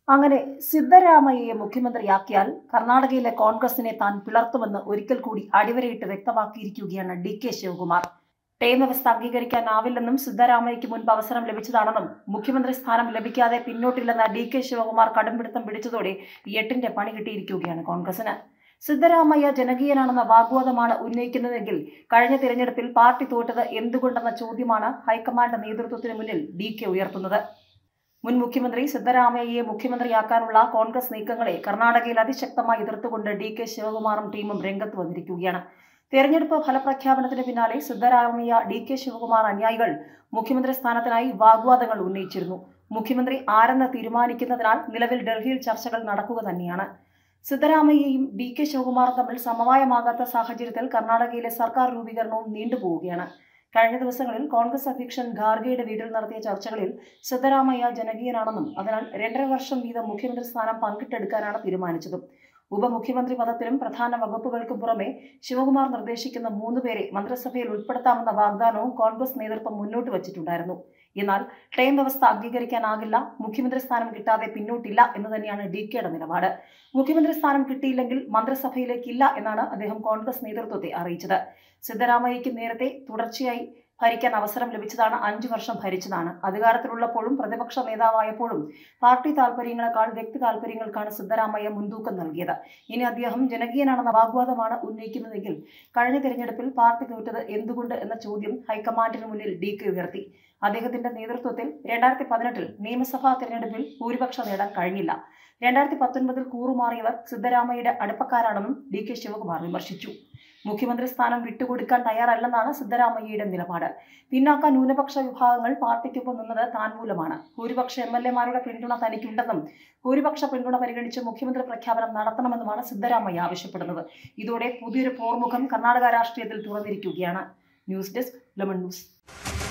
അങ്ങനെ സിദ്ധരാമയ്യയെ മുഖ്യമന്ത്രിയാക്കിയാൽ കർണാടകയിലെ കോൺഗ്രസിനെ താൻ പിളർത്തുമെന്ന് ഒരിക്കൽ കൂടി അടിവരയിട്ട് വ്യക്തമാക്കിയിരിക്കുകയാണ് ഡി കെ ശിവകുമാർ ടേം വ്യവസ്ഥ അംഗീകരിക്കാനാവില്ലെന്നും സിദ്ധരാമയ്യയ്ക്ക് മുൻപ് അവസരം ലഭിച്ചതാണെന്നും മുഖ്യമന്ത്രി സ്ഥാനം ലഭിക്കാതെ പിന്നോട്ടില്ലെന്ന ഡി കെ ശിവകുമാർ കടുംപിടുത്തം പിടിച്ചതോടെ എട്ടിന്റെ പണി കിട്ടിയിരിക്കുകയാണ് കോൺഗ്രസിന് സിദ്ധരാമയ്യ ജനകീയനാണെന്ന വാഗ്വാദമാണ് ഉന്നയിക്കുന്നതെങ്കിൽ കഴിഞ്ഞ തിരഞ്ഞെടുപ്പിൽ പാർട്ടി തോറ്റത് എന്തുകൊണ്ടെന്ന ചോദ്യമാണ് ഹൈക്കമാൻഡ് നേതൃത്വത്തിന് മുന്നിൽ ഡി കെ ഉയർത്തുന്നത് മുൻ മുഖ്യമന്ത്രി സിദ്ധരാമയ്യയെ മുഖ്യമന്ത്രിയാക്കാനുള്ള കോൺഗ്രസ് നീക്കങ്ങളെ കർണാടകയിൽ അതിശക്തമായി എതിർത്തുകൊണ്ട് ഡി കെ ശിവകുമാറും ടീമും രംഗത്ത് വന്നിരിക്കുകയാണ് തെരഞ്ഞെടുപ്പ് ഫലപ്രഖ്യാപനത്തിന് പിന്നാലെ സിദ്ധരാമയ്യ ഡി കെ ശിവകുമാർ അനുയായികൾ മുഖ്യമന്ത്രി സ്ഥാനത്തിനായി വാഗ്വാദങ്ങൾ ഉന്നയിച്ചിരുന്നു മുഖ്യമന്ത്രി ആരെന്ന് തീരുമാനിക്കുന്നതിനാൽ നിലവിൽ ഡൽഹിയിൽ ചർച്ചകൾ നടക്കുക തന്നെയാണ് സിദ്ധരാമയ്യയും ഡി കെ ശിവകുമാറും തമ്മിൽ സമവായമാകാത്ത സാഹചര്യത്തിൽ കർണാടകയിലെ സർക്കാർ രൂപീകരണവും നീണ്ടുപോവുകയാണ് കഴിഞ്ഞ ദിവസങ്ങളിൽ കോൺഗ്രസ് അധ്യക്ഷൻ ഖാർഗെയുടെ വീട്ടിൽ നടത്തിയ ചർച്ചകളിൽ സിദ്ധരാമയ്യ ജനകീയനാണെന്നും അതിനാൽ രണ്ടര വർഷം വീതം മുഖ്യമന്ത്രി സ്ഥാനം പങ്കിട്ടെടുക്കാനാണ് തീരുമാനിച്ചത് ഉപമുഖ്യമന്ത്രി പദത്തിനും പ്രധാന വകുപ്പുകൾക്കും പുറമെ ശിവകുമാർ നിർദ്ദേശിക്കുന്ന മൂന്ന് പേരെ മന്ത്രിസഭയിൽ ഉൾപ്പെടുത്താമെന്ന വാഗ്ദാനവും കോൺഗ്രസ് നേതൃത്വം മുന്നോട്ട് വച്ചിട്ടുണ്ടായിരുന്നു എന്നാൽ ടൈം വ്യവസ്ഥ അംഗീകരിക്കാനാകില്ല മുഖ്യമന്ത്രി സ്ഥാനം കിട്ടാതെ പിന്നോട്ടില്ല എന്ന് തന്നെയാണ് ഡി കെയുടെ നിലപാട് മുഖ്യമന്ത്രി സ്ഥാനം കിട്ടിയില്ലെങ്കിൽ മന്ത്രിസഭയിലേക്കില്ല എന്നാണ് അദ്ദേഹം കോൺഗ്രസ് നേതൃത്വത്തെ അറിയിച്ചത് സിദ്ധരാമയ്യയ്ക്ക് നേരത്തെ തുടർച്ചയായി ഭരിക്കാൻ അവസരം ലഭിച്ചതാണ് അഞ്ചു വർഷം ഭരിച്ചതാണ് അധികാരത്തിലുള്ളപ്പോഴും പ്രതിപക്ഷ നേതാവായപ്പോഴും പാർട്ടി താൽപര്യങ്ങളെക്കാൾ വ്യക്തി താൽപര്യങ്ങൾക്കാണ് സിദ്ധരാമയ്യ മുൻതൂക്കം നൽകിയത് ഇനി അദ്ദേഹം ജനകീയനാണെന്ന വാഗ്വാദമാണ് ഉന്നയിക്കുന്നതെങ്കിൽ കഴിഞ്ഞ തിരഞ്ഞെടുപ്പിൽ പാർട്ടി തോറ്റത് എന്തുകൊണ്ട് എന്ന ചോദ്യം ഹൈക്കമാൻഡിന് മുന്നിൽ ഡി കെ ഉയർത്തി അദ്ദേഹത്തിന്റെ നേതൃത്വത്തിൽ രണ്ടായിരത്തി പതിനെട്ടിൽ നിയമസഭാ തെരഞ്ഞെടുപ്പിൽ ഭൂരിപക്ഷം നേടാൻ കഴിഞ്ഞില്ല രണ്ടായിരത്തി പത്തൊൻപതിൽ കൂറുമാറിയവർ സിദ്ധരാമയ്യയുടെ അടുപ്പക്കാരാണെന്നും ഡി കെ ശിവകുമാർ വിമർശിച്ചു മുഖ്യമന്ത്രി സ്ഥാനം വിട്ടുകൊടുക്കാൻ തയ്യാറല്ലെന്നാണ് സിദ്ധരാമയ്യയുടെ നിലപാട് പിന്നാക്ക ന്യൂനപക്ഷ വിഭാഗങ്ങൾ പാർട്ടിക്കൊപ്പം നിന്നത് താൻ മൂലമാണ് ഭൂരിപക്ഷ എം എൽ എമാരുടെ പിന്തുണ തനിക്കുണ്ടെന്നും ഭൂരിപക്ഷ പിന്തുണ പരിഗണിച്ച് മുഖ്യമന്ത്രി പ്രഖ്യാപനം നടത്തണമെന്നുമാണ് സിദ്ധരാമയ്യ ആവശ്യപ്പെടുന്നത് ഇതോടെ പുതിയൊരു പോർമുഖം കർണാടക രാഷ്ട്രീയത്തിൽ തുറന്നിരിക്കുകയാണ് ന്യൂസ് ഡെസ്ക് ലെമൺ ന്യൂസ്